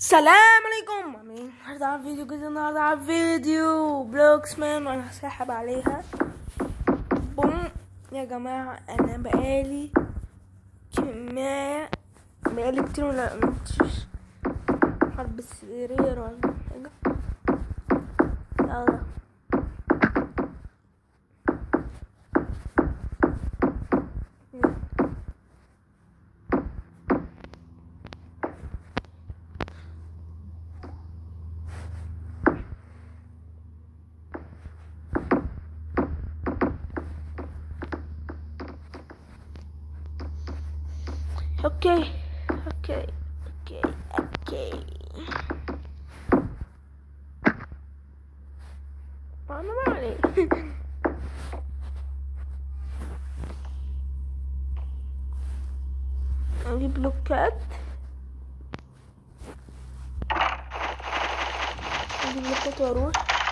السلام عليكم عاملين النهارده على فيديو جديد النهارده على فيديو بلوكس مان وانا ساحب عليها بوم يا جماعة انا بقالي كمية بقالي كتير ولا مش حرب السرير ولا حاجة يلا اوكي اوكي اوكي اوكي انا ما علي اجيب بلوكات اجيب بلوكات واروح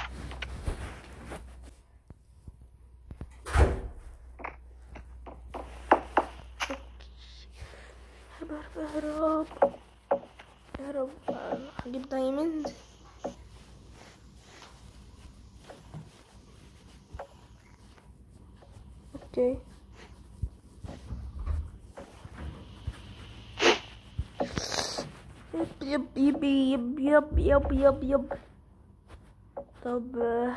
اهرب اهرب اهرب هجيب دايموند اوكي يب يب يب يب يب يب يب طب آه،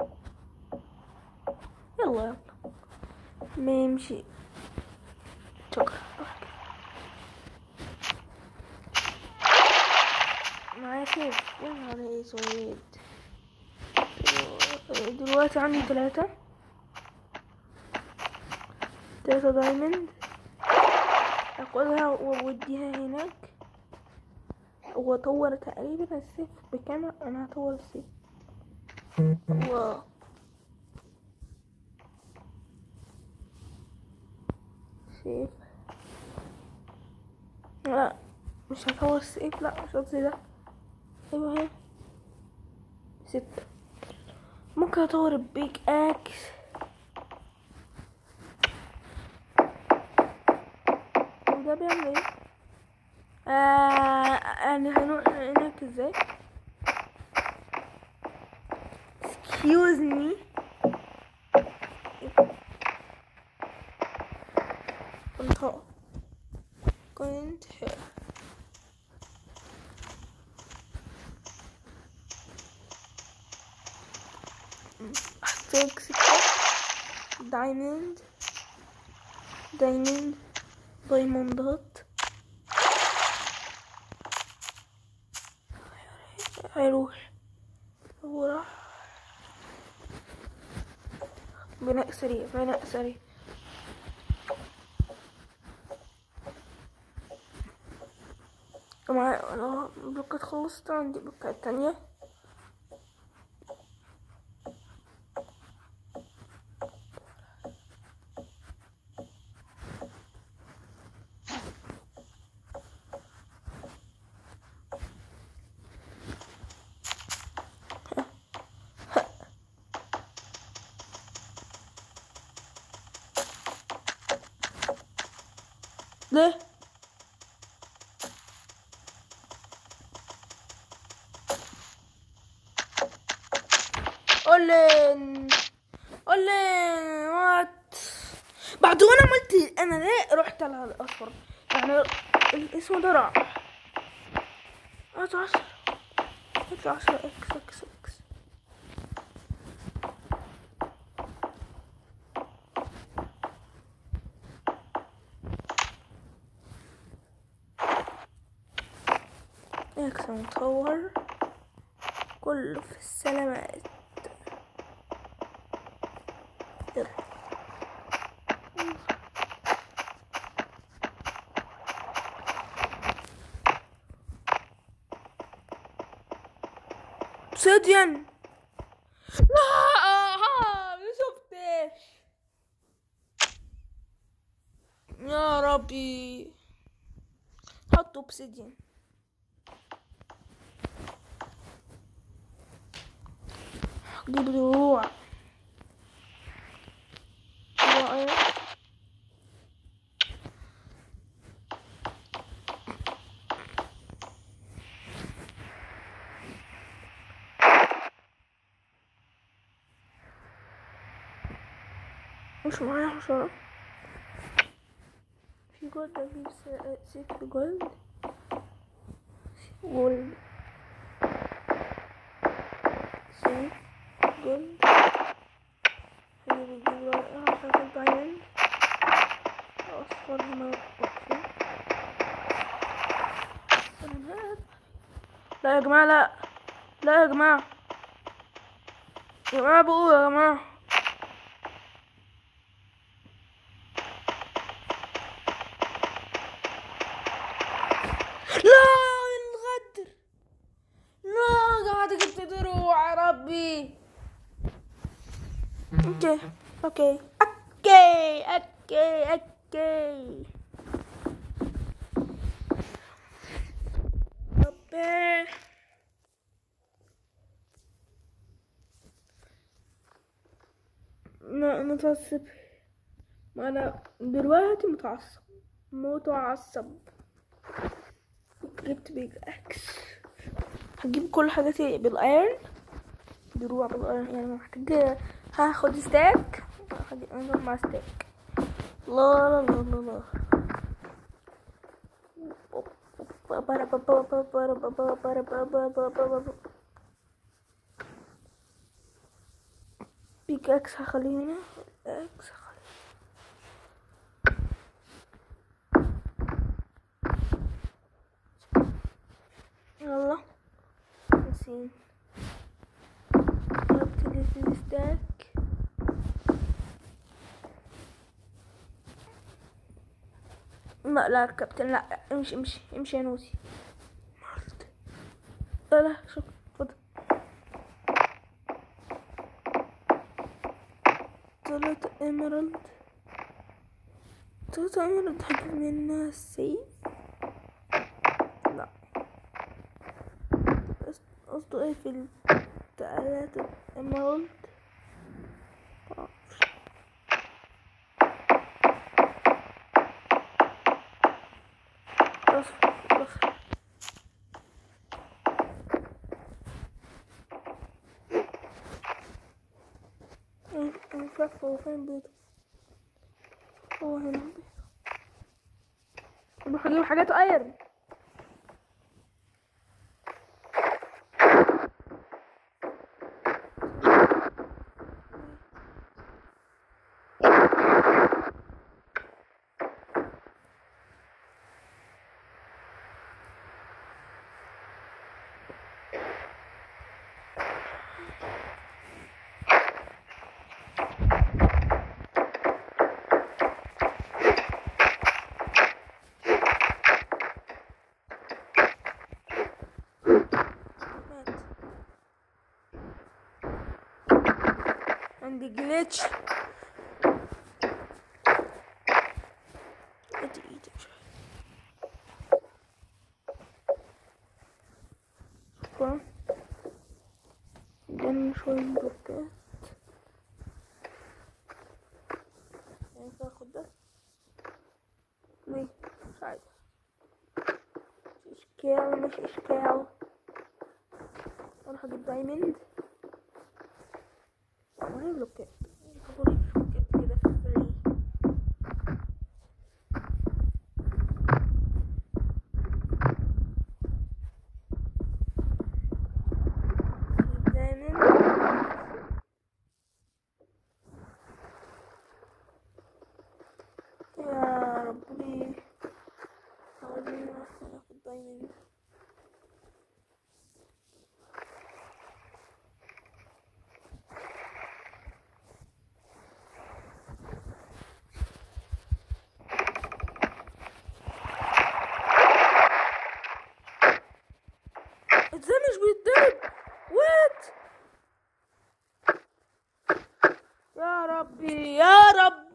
يلا يلا ما يمشي شكرا معايا سيف يا نهار اسود دلوقتي عندي ثلاثة ثلاثة دايموند اخدها واوديها هناك واطور تقريبا السيف بكام انا هطور السيف واو سيف لا مش هطور السيف لا مش قصدي ده ايوه هي ستة ممكن اطور البيج اكس وده بيعمل ايه آه يعني هنروح هناك ازاي excuse me كنت هو كنت هو احتاج ستة دايموند دايموند دايموندات هيروح هو راح بناء سريع بناء سريع معايا انا بلوكات خلصت عندي بلوكات تانية ليه اولين اولين وات بعد وانا عملت انا ليه رحت على الاصفر يعني الاسم ده راح هات عشرة هات عشرة اكس اكس اكس اكس مطور كله في السلامات يلا obsidian لا آه، ما شفتش يا ربي حط obsidian جيب دروع دروع مش معايا حشرة في جولد اجيب س- ست جولد جولد ست جولد هجيب الجيب هاخد دايموند اصفر هنا اوكي لا يا جماعة لا لا يا جماعة يا جماعة بقول يا جماعة لا الغدر لا قاعد جبت دروع يا ربي اوكي اوكي اوكي اوكي اوكي ربي لا متعصب ما انا دلوقتي متعصب متعصب جبت بيج اكس هجيب كل حاجاتي بالايرن دروع بالايرن يعني محتاج هاخد ستاك هجيب انزل مع ستاك لا لا لا لا لا بيج اكس هخليه هنا اكس هخليه يلا نسين ابتدي في الستاك لا لا كابتن لا امشي امشي امشي يا نوسي لا لا شكرا اتفضل تلاتة ايمرالد تلاتة ايمرالد هجيب منها السيف لا قص- قصده ايه في التلاتة ايمرالد معرفش. اصفر اصفر انا مش عارفة هو فين بيته هو هنا بيته نروح نجيب حاجات ايرن مات عندي جليتش ادي ايدي شوية شكرا اداني شوية بلوكات ينفع اخد ده ليه مش عايز مش اشكال مش اشكال اروح اجيب دايموند وهي بلوكات هاخد بلوكات كده في فري اجيب دايموند يا ربي عاوزين ناخد دايموند ازاي مش بيتضرب وات يا ربي يا ربا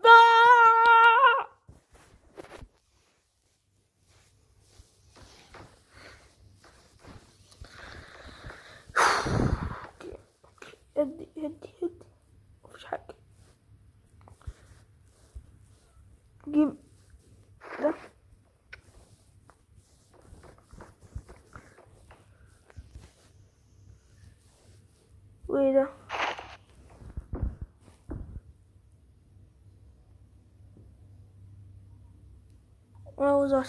اوكي اوكي هدي هدي هدي مفيش حاجة جيب ده وايه ده باوزر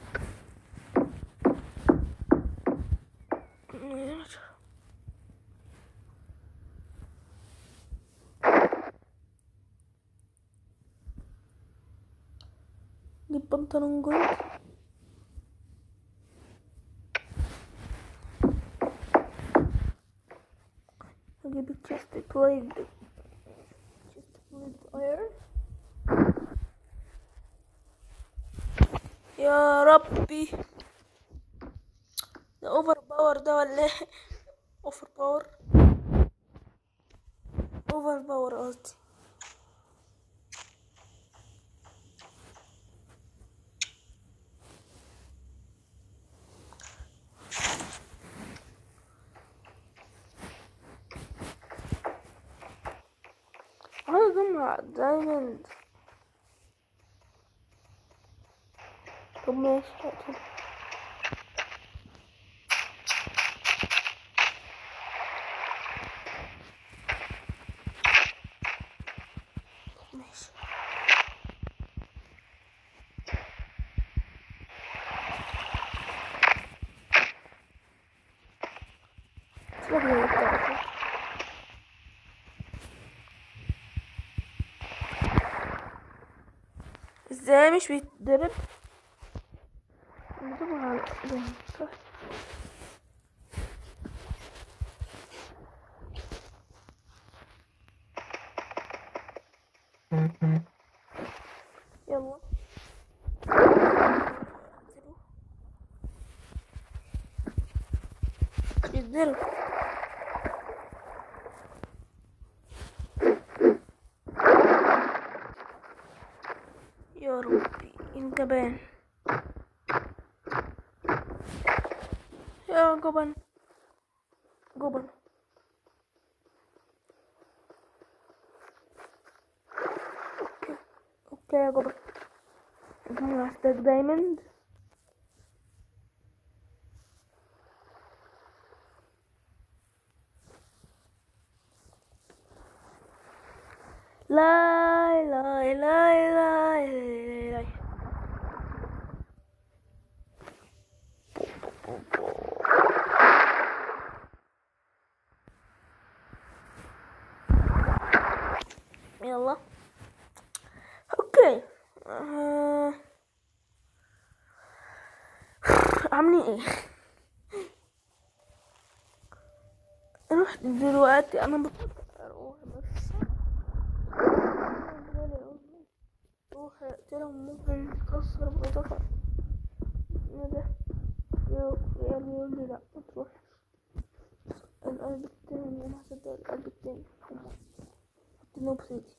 جيب بنطلون جولد اجيب التشست بليد تشست بليد ايرون يا ربي ده اوفر باور ده ولا ايه اوفر باور اوفر باور قصدي عايز اجمع دايموند طب ماشي هاتهم. طب ماشي سيبك من التليفون. ازاي مش بيتضرب نضربه على ايدين صح يلا يتضرب يا ربي انت بان يا جبن جبن اوكي اوكي يا جبن انا محتاج دايموند لا لا لا لا لا يلا اوكي آه. عاملين ايه رحت دلوقتي انا بفكر اروح بس روح اقتلهم ممكن تكسر بطاقة ايه ده يا يقول لي لا ما تروحش القلب التاني انا هصدق القلب التاني حط نوب سيتي